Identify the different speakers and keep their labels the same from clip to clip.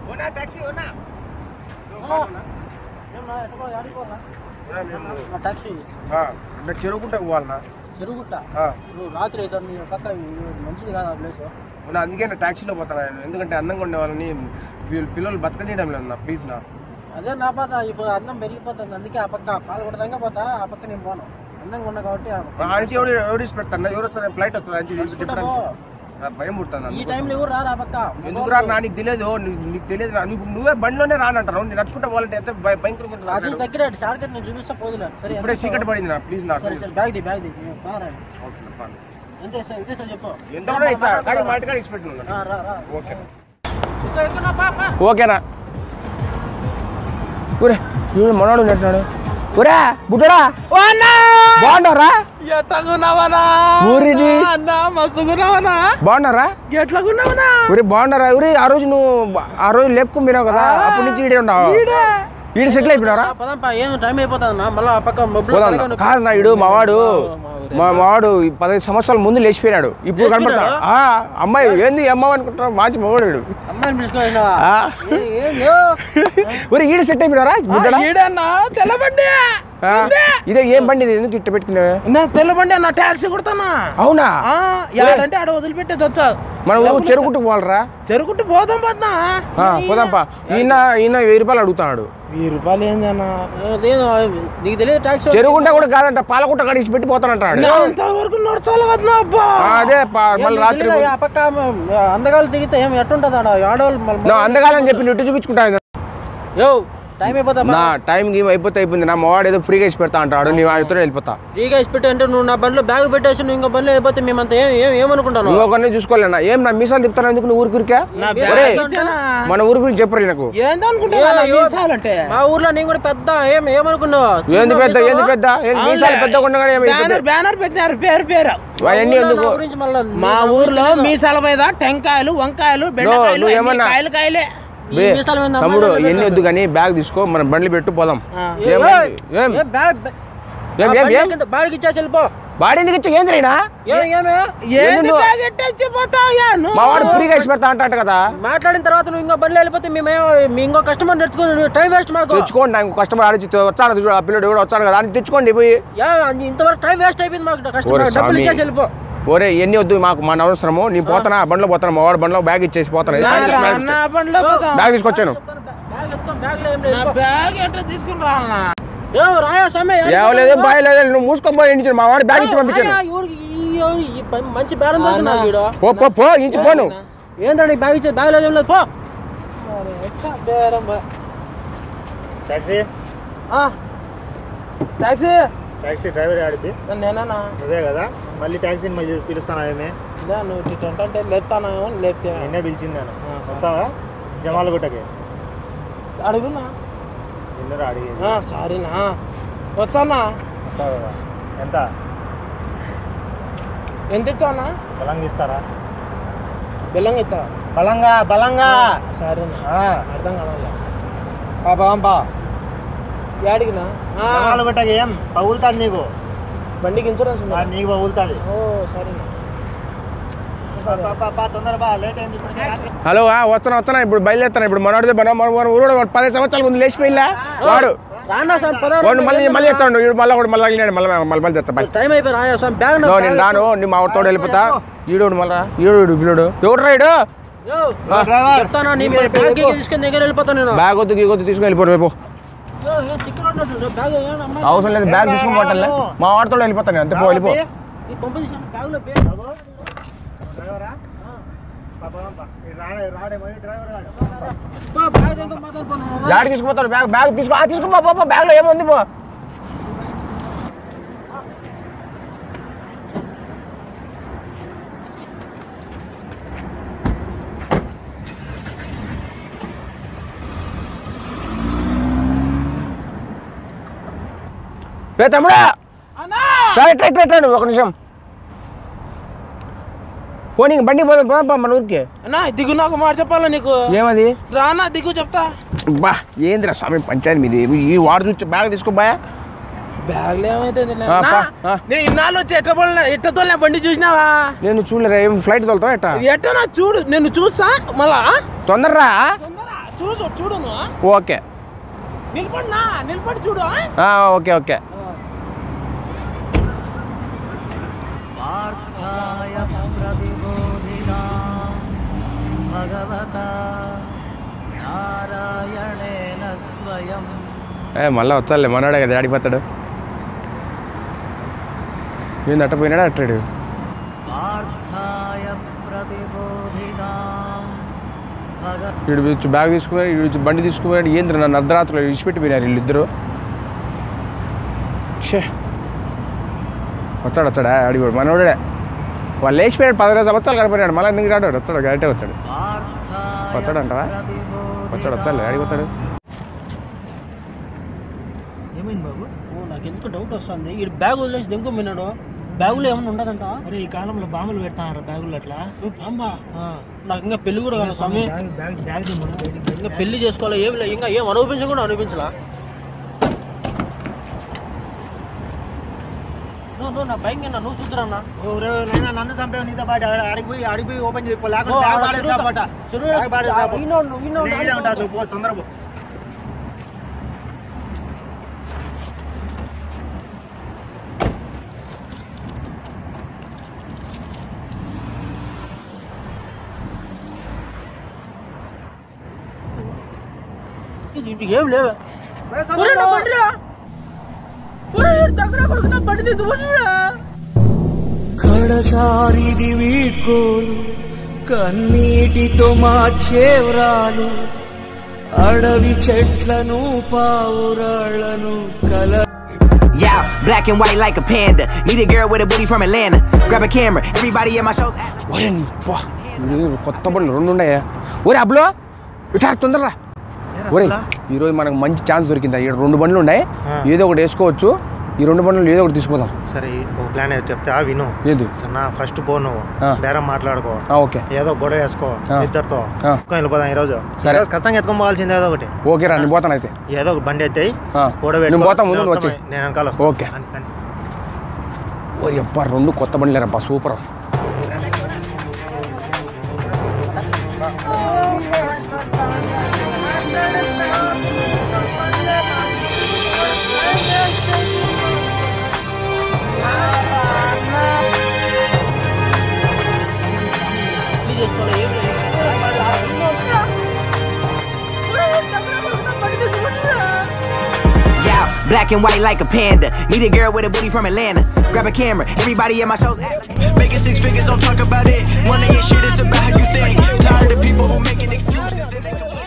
Speaker 1: Taxi
Speaker 2: చెరువుకుంటా పోవాలన్నా
Speaker 1: చెరుగుట్ట
Speaker 2: ఆ.
Speaker 1: నువ్వు రాత్రి అయితే నీ పక్క ఇది మంచిది కాదు ఆ ప్లేస్
Speaker 2: నా అందుకే నా టాక్సీలో పోతాను నేను. ఎందుకంటే అందంగా ఉండే వాళ్ళని వీళ్ళ పిల్లలు బతకనీయడం లేదు నా ప్లీజ్ నా
Speaker 1: అదే నా బాధ ఇప్పుడు అందం పెరిగిపోతుంది అందుకే ఆ పక్క పాలు కొడదాగా పోతా ఆ పక్క నేను పోను అందంగా ఉన్నా కాబట్టి ఆ పక్క
Speaker 2: ఆంటీ ఎవరు ఎవరు ఇచ్చి పెడతాను ఎవరు వస్తారు ఫ్లైట్ వస్తుంది అని చెప్పి
Speaker 1: చూసుకుంటా
Speaker 2: చెప్పడానికి
Speaker 1: పో.
Speaker 2: నాకు భయం పుడుతుంది
Speaker 1: ఈ
Speaker 2: అందుకోసం.
Speaker 1: టైంలో ఎవరు రారు ఆ పక్క
Speaker 2: ఎందుకు రా నా నీకు తెలియదు నీ- నీకు తెలియదు నా- నువ్వు నువ్వే బండిలోనే రానంటారు నేను నడుచుకుంటా పోవాలంటే ఎంత భయ- భయంకరంగా ఉంటుంది
Speaker 1: రాజేష్
Speaker 2: అసలు.
Speaker 1: దగ్గర షార్ట్ కట్ నేను చూపిస్తా పోదులే సరే
Speaker 2: ఇప్పుడే
Speaker 1: ఎంత
Speaker 2: చీకటి పడింది నా ప్లీజ్ నా
Speaker 1: సరే
Speaker 2: ప్లీజ్
Speaker 1: సరే బ్యాగ్ ది బ్యాగ్ ది బాగా
Speaker 2: ఓకే నా ఫాన్.
Speaker 1: ఎంత ఇస్తా- ఎంత ఇస్తా చెప్పు
Speaker 2: ఎంత కూడా ఇచ్చా కానీ మా ఇంటికాడ ఇచ్చి పెట్టిన
Speaker 1: రా, రా, రా.
Speaker 2: ఓకే
Speaker 1: ఇస్తా, ఎక్కునా, పా, పా.
Speaker 2: ఓకేనా ఊరే ఈవిడ మనోడు నెట్టినాడు ఊరే బుడ్డడా బాగున్నారా
Speaker 3: ఎట్లాగున్నావనా
Speaker 2: ఊరిది
Speaker 3: అన్నా మస్తుగున్నావనా
Speaker 2: బాగున్నారా
Speaker 3: ఎట్లాగున్నావనా
Speaker 2: ఊరి బాగున్నారా ఊరి ఆ రోజు నువ్వు బ- ఆ రోజు లేపుకున్నావు కదా అప్పటి నుంచి ఈడే ఉన్నావు ఈడ సెటిల్ అయిపోయినారా
Speaker 1: పా, పదాం పా ఏం టైం అయిపోతుంది అన్న ఆ పక్క మొబ్బులు
Speaker 2: పోదాం
Speaker 1: తలగా నొప్పి.
Speaker 2: కాదు నా ఇడు మావాడు మా మావాడు ఈ పదహైదు సంవత్సరాల ముందు లేచిపోయినాడు ఇప్పుడు కనపడతాడు ఆ, అమ్మాయి ఏంది ఈ అమ్మాయి అనుకుంటున్నావు మంచి మగవాడు వీడు.
Speaker 1: అమ్మాయిని పిలుచుకోవాలా
Speaker 2: ఆ. ఊరి ఈడ సెట్ అయిపోయినారా బుడ్డడా?
Speaker 3: ఈడన్నా తెల్లబండి
Speaker 2: ఆ, ఇదే ఏం బండి ఇది ఎందుకు ఇట్ట పెట్టుకున్నావే
Speaker 3: నా తెల్లబండి అన్న ట్యాక్సీ కొడతానా
Speaker 2: అవునా
Speaker 3: ఆ, యాడంటే ఆడ వదిలిపెట్టేది వచ్చా
Speaker 2: మన ఊరు చెరుకుంటూ పోవాలరా
Speaker 3: చెరుకుంటూ పోదాం పద్నా
Speaker 2: ఆ, పోదాంపా ఈయన ఈయన వెయ్యి రూపాయలు అడుగుతున్నాడు
Speaker 3: వెయ్యి రూపాయలు ఏందన్నా
Speaker 1: అదేదో, నీకు తెలియదు ట్యాక్సీ
Speaker 2: చెరుగుంట కూడా కాదంట పాలకుంట కడిగి పెట్టి పోతానంటాడు
Speaker 3: నా అంతవరకు నడచాలి కదా అబ్బా
Speaker 2: ఆ, అదే పా- మళ్ళీ రాత్రి
Speaker 1: ఆ పక్క అందగాలు తిరిగితే ఏం ఎట్టుంటది ఆడ ఆడవాళ్ళు మళ్ళీ
Speaker 2: నా అందగాలని చెప్పి నువ్వు ఇటు చూపించుకుంటా
Speaker 1: యో టైం అయిపోతా
Speaker 2: నా టైం గేమ్ అయిపోతే అయిపోయింది నా మావాడు ఏదో ఫ్రీగా ఇచ్చి పెడతా అంటాడు నీ వాడితో వెళ్ళిపోతా
Speaker 1: ఫ్రీగా ఇచ్చి పెట్టి అంటే నువ్వు నా బండిలో బ్యాగ్ పెట్టేసి నువ్వు ఇంకో బండిలో అయిపోతే మేమంతా ఏం ఏం ఏమనుకుంటాను
Speaker 2: ఇంకొకరిని చూసుకోలేనా ఏం నా మీసాలు తిప్పుతాను ఎందుకు నువ్వు ఊరికి ఊరికే
Speaker 3: నా
Speaker 1: ఒరేయ్.
Speaker 3: బ్యాగ్ ఇచ్చానా
Speaker 2: మన ఊరి గురించి చెప్పరు నాకు
Speaker 3: ఏందనుకుంటా మీసాలంటే
Speaker 1: మా ఊర్లో నేను కూడా పెద్ద ఏం ఏమనుకున్నావు
Speaker 2: ఏంది పెద్ద ఏంది పెద్ద ఏంది మీసాలు పెద్ద ఉండగానే ఏమి పెద్ద
Speaker 3: బ్యానర్ బ్యానర్ పెట్టినారు పేరు పేరు
Speaker 2: అవన్నీ
Speaker 1: ఊర్లో
Speaker 2: ఎందుకు
Speaker 1: నా గురించి మళ్ళా
Speaker 3: మా ఊర్లో మీసాల మీద టెంకాయలు వంకాయలు బెండకాయలు
Speaker 2: నువ్వు
Speaker 3: అన్ని
Speaker 2: ఏమన్నా-
Speaker 3: కాయలు కాయలే
Speaker 1: ఈ
Speaker 2: బే,
Speaker 1: మీసాల మీద
Speaker 2: తమ్ముడు
Speaker 1: అమ్మాయిలు
Speaker 2: ఎన్ని వద్దు కానీ బ్యాగ్ తీసుకో మన బండ్లు పెట్టు పోదాం
Speaker 3: ఆ.
Speaker 1: ఏ,
Speaker 2: ఏం
Speaker 1: ఏయ్,
Speaker 2: ఏం
Speaker 1: ఏం బ్యాగ్ బ్యాగ్-
Speaker 2: ఏం
Speaker 1: ఆ
Speaker 2: ఏం
Speaker 1: బండి
Speaker 2: ఏం
Speaker 1: కింద బ్యాగ్ ఇచ్చేసి వెళ్ళిపో
Speaker 2: బాడీ ఎందుకు ఇచ్చు ఏం జరిగినా
Speaker 1: ఏం ఏమే
Speaker 3: ఏంది
Speaker 2: నువ్వు-
Speaker 3: బ్యాగ్ ఎట్టొచ్చి పోతావుయా నువ్వు?
Speaker 2: మా వాడు ఫ్రీగా ఇచ్చి పెడతా అంటాడు కదా
Speaker 1: మాట్లాడిన తర్వాత నువ్వు ఇంకో బండిలో వెళ్ళిపోతే మేము మీ ఇంకో కస్టమర్ నెట్టుకుని టైం వేస్ట్ మాకు
Speaker 2: తెచ్చుకోండి నాకు కస్టమర్ ఆడిచి వచ్చాడు చూడు ఆ పిల్లడు కూడా వచ్చాడు కదా అని తెచ్చుకోండి పోయి
Speaker 1: ఏ, ఇంతవరకు టైం వేస్ట్ అయిపోయింది మాకు
Speaker 2: ఓరే
Speaker 1: కస్టమర్ డబ్బులు
Speaker 2: స్వామి.
Speaker 1: ఇచ్చేసి వెళ్ళిపో
Speaker 2: ఒరే ఎన్ని వద్దు మాకు మన అవసరము నేను పోతానా ఆ బండ్లో పోతాను మా వాడు బండ్లో బ్యాగ్ ఇచ్చేసి పోతాను
Speaker 3: నా రా, నా బండిలో పోతాం.
Speaker 2: బ్యాగ్ తీసుకొచ్చాను
Speaker 1: బ్యాగ్ ఎత్తుకో బ్యాగ్ లో ఏం
Speaker 3: నా
Speaker 1: లేదు
Speaker 3: బ్యాగ్ ఎట్లా తీసుకుని రావాలన్నా
Speaker 1: ఏ, రాయా సమయ
Speaker 2: ఏవలేదు బాయ్ లేదు నువ్వు మూసుకొని పోయి ఇంటి మా వాడు బ్యాగ్ ఇచ్చి పంపించాను
Speaker 1: మంచి బేరం దొరికింది నాకు ఈడ.
Speaker 2: పో పో పో ఇంచి పోను
Speaker 1: ఏంటంటే బ్యాగ్ ఇచ్చే బ్యాగ్ లేదు ఏం లేదు పో
Speaker 4: ట్యాక్సీ
Speaker 3: టాక్సీ
Speaker 4: ట్యాక్సీ డ్రైవర్ ఆడిది
Speaker 3: నేనా
Speaker 4: అదే కదా మళ్ళీ ట్యాక్సీని మళ్ళీ పిలుస్తాను ఏమే
Speaker 3: నువ్వు ఇటు అంటే లేపుతానా లేపితే
Speaker 4: నిన్నే పిలిచింది నేను
Speaker 3: ఆ, సరే.
Speaker 4: వస్తావా జమాలగుట్టకి
Speaker 3: అడుగునా
Speaker 4: నిన్నరా అడిగేది
Speaker 3: ఆ, సారీనా వచ్చానా
Speaker 4: వస్తావు కదా ఎంత
Speaker 3: ఎంత ఇచ్చానా
Speaker 4: బలంగా ఇస్తారా
Speaker 3: బెల్లం ఇచ్చా
Speaker 4: బలంగా బలంగా
Speaker 3: సరేనా
Speaker 4: ఆ,
Speaker 3: అర్థం కావాలా
Speaker 4: పా బాంపా
Speaker 3: అడిగినా
Speaker 4: జమాలగుట్టకి ఏం పగులుతుంది నీకు
Speaker 3: బండికి ఇన్సూరెన్స్
Speaker 4: ఆ,
Speaker 3: ఉందా
Speaker 4: నీకు పగులుతుంది
Speaker 3: ఓ సరేనా
Speaker 4: పా, పా, పా, పా, తొందర బా లేట్ అయింది ఇప్పుడు రాత్రి.
Speaker 2: హలో ఆ, వస్తున్నా వస్తున్నా ఇప్పుడు బయలుదేరుతాను ఇప్పుడు మనోడితే మన మన మన ఊరు వాడు పది సంవత్సరాల ముందు లేచిపోయిలా వాడు
Speaker 1: రానా స్వామి పదహారు
Speaker 2: వాడు మళ్ళీ మళ్ళీ చేస్తాడు వీడు మళ్ళీ కూడా మళ్ళీ వెళ్ళాడు మళ్ళీ మళ్ళీ మళ్ళీ తెస్తా బాయ్
Speaker 1: టైం అయిపోయి రాయా స్వామి బ్యాగ్ నా
Speaker 2: నో
Speaker 1: బ్యాగ్
Speaker 2: నేను రాను నీ మా తోడు వెళ్ళిపోతా ఈడోడు మళ్ళా ఈడోడు పిల్లోడు ఎవడు రాయుడు
Speaker 1: యో,
Speaker 4: డ్రైవర్,
Speaker 1: చెప్తానా నీ మరి బ్యాగ్ గీగి తీసుకొని దగ్గర వెళ్ళిపోతాను నేను
Speaker 2: బ్యాగ్ వద్దు గీ వద్దు తీసుకొని వెళ్ళిపోరు రేపు
Speaker 1: యో, ఏం తిక్కలు ఉన్నట్టు బ్యాగ్ ఏం అమ్మాయి
Speaker 2: అవసరం లేదు బ్యాగ్ తీసుకొని పోవటంలే మా వాడితో వెళ్ళిపోతాను నేను. అంతే పో వెళ్ళిపో
Speaker 1: ఈ కంపెనీ బ్యాగ్ లో
Speaker 4: డ్రైవరా పా, పా, పా. ఈ రాడే రాడే మరి డ్రైవర్ రాడు
Speaker 1: బ్యాగ్ దగ్గర మాట్లాడుకున్నాను
Speaker 2: బ్యాగ్ తీసుకుపోతాడు బ్యాగ్ బ్యాగ్ తీసుకో ఆ, తీసుకో పో, పో పో బ్యాగ్లో ఏముంది పో రే తమ్ముడా రైట్ రైట్ రైట్ రైట్ ఒక నిమిషం పోనీ ఇంక బండి పోదాం పోదాం పా మన ఊరికి
Speaker 3: అన్నా దిగు నాకు మాట చెప్పాలా నీకు
Speaker 2: ఏమది
Speaker 3: రానా దిగు చెప్తా
Speaker 2: బా ఏందిరా స్వామి పంచాయతీ మీది ఈ వాడు చూసి బ్యాగ్ తీసుకో బాయా
Speaker 3: బ్యాగ్లో ఏమైతే
Speaker 2: ఆ, పా, ఆ.
Speaker 3: నేను ఇన్నాళ్ళు వచ్చి ఎట్ట పోలే ఎట్ట తోలిన బండి చూసినావా
Speaker 2: నేను చూడలేరా ఏం ఫ్లైట్ తోలుతావు ఎట్టా
Speaker 3: ఎట్ట నా చూడు నేను చూస్తా మళ్ళా
Speaker 2: తొందరరా
Speaker 3: చూడు చూడు నువ్వు
Speaker 2: ఓకే
Speaker 3: నిలబడినా నిలబడి చూడు ఆ?
Speaker 2: ఆ, ఓకే ఓకే
Speaker 4: పార్థాయ ప్రతిబోధినా భగవత నారాయణేన స్వయం
Speaker 2: ఏ మళ్ళీ వస్తాలే మనోడే కదా ఆడిపోతాడు ఏంది అట్ట పోయినాడా అట్టాడు
Speaker 4: పార్థాయ ప్రతిబోధినా భగ
Speaker 2: వీడు వచ్చి బ్యాగ్ తీసుకున్నాడు వీడు వచ్చి బండి తీసుకున్నాడు ఏంద్ర నన్ను అర్ధరాత్రులు విడిచిపెట్టి పోయినారు వీళ్ళిద్దరు షే వచ్చాడు వచ్చాడా అడిగాడు మనోడే వాళ్ళు లేచిపోయాడు పదిహేను సంవత్సరాలు గడిపోయినాడు మళ్ళీ ఎందుకు రాడు వచ్చాడు గట్టే వచ్చాడు
Speaker 4: పార్థాయ
Speaker 2: వచ్చాడంటవా వచ్చాడు వచ్చాడు అడిగి వచ్చాడు
Speaker 4: ఏమైంది బాబు
Speaker 1: ఓ నాకు ఎందుకు డౌట్ వస్తుంది ఈ బ్యాగ్ వదిలేసి దెంకుపోయినాడు బ్యాగులో ఏమైనా ఉండదంట
Speaker 4: అరే ఈ కాలంలో బాంబులు పెడతారు బ్యాగులు అట్లా
Speaker 1: ఓ బాంబా నాకు ఇంకా పెళ్లి కూడా కాదు స్వామి
Speaker 4: బ్యాగ్ బ్యాగ్ బ్యాగ్ తీయమను, బయటికి బయటికి.
Speaker 1: ఇంకా పెళ్లి చేసుకోవాలి ఏం లే ఇంకా ఏం అనుభవించడం కూడా అనిపించలా నువ్వు నువ్వు నా భయం కన్నా నువ్వు చూద్దురన్నా
Speaker 4: ఓ, రే, నాయనా, నన్ను చంపావు నీతో పాటు ఆడ- ఆడికి పోయి ఆడికి పోయి ఓపెన్ చేయపో లేకుంటే బ్యాగ్ పాడేసా పట్ట బ్యాగ్ పాడేసా పో. ఈడే ఉంటా, నువ్వు పో తొందర పో
Speaker 1: ఇంటికి ఏం లేవే ఒరేయ్, నా బండిరా. ఒరేయ్, ఈడు దగ్గర కొడుకు నా బండి తీసుకుపోయినా
Speaker 5: కడసారిది వీడ్కోలు కన్నీటితో మార్చేవ్రాలు అడవి చెట్లను పావురాళ్లను కల
Speaker 6: Yeah, black and white like a panda. Need a girl with a booty from Atlanta. Grab a camera, everybody in my show's Atlas.
Speaker 2: ఒరే నీ పో. ఇది కొత్త బండ్లు రెండు ఉన్నాయా ఒరే అబ్బులో ఇట్లా తొందరరా ఒరే ఈరోజు మనకు మంచి ఛాన్స్ దొరికింది ఇక్కడ రెండు బండ్లు ఉన్నాయి ఏదో ఒకటి వేసుకోవచ్చు ఈ రెండు బండ్లు ఏదో ఒకటి తీసుకుపోదాం
Speaker 4: సరే ఒక ప్లాన్ ఏదో చెప్తా విను
Speaker 2: ఏంది
Speaker 4: సన్నా ఫస్ట్ పో నువ్వు
Speaker 2: ఆ.
Speaker 4: బేరం మాట్లాడుకో
Speaker 2: ఆ, ఓకే
Speaker 4: ఏదో గొడవ వేసుకో
Speaker 2: ఆ.
Speaker 4: ఇద్దరితో
Speaker 2: ఆ.
Speaker 4: ఎత్తుకొని వెళ్ళిపోదాం ఈరోజు
Speaker 2: సరే.
Speaker 4: ఈరోజు ఖచ్చితంగా ఎత్తుకొని పోవాల్సింది ఏదో ఒకటి
Speaker 2: ఓకే రా నేను పోతాను అయితే
Speaker 4: ఏదో ఒక బండి ఎత్తాయి
Speaker 2: ఆ.
Speaker 4: గొడవ
Speaker 2: నువ్వు
Speaker 4: పెట్టుకో.
Speaker 2: పోతా ముందు
Speaker 4: నేను
Speaker 2: నువ్వు
Speaker 4: వస్తా,
Speaker 2: వచ్చేయ్.
Speaker 4: నేను వెనకాల వస్తా.
Speaker 2: ఓకే.
Speaker 4: అంతే, అంతే.
Speaker 2: ఓరి అబ్బా రెండు కొత్త బండ్లు రబ్బా సూపర్
Speaker 1: పెళ్లి చేసుకోవాలి ఏం లేదు
Speaker 6: Yeah, black and white like a panda. Need a girl with a booty from Atlanta. Grab a camera, everybody in my show's Atlas.
Speaker 5: Making six figures, don't talk about it. One of your shit is about how you think. Tired of people who making excuses. Then they complain.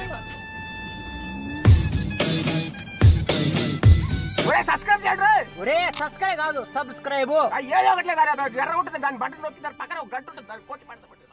Speaker 2: Subscribe చేయండి
Speaker 3: ఒరే subscribe కాదు subscribe
Speaker 2: ఏదో ఒకట్లేదు ఎర్ర ఉంటుంది దాని button నొక్కి దాని పక్కన ఒక గంట ఉంటుంది దాని పోటీ పడుతుంది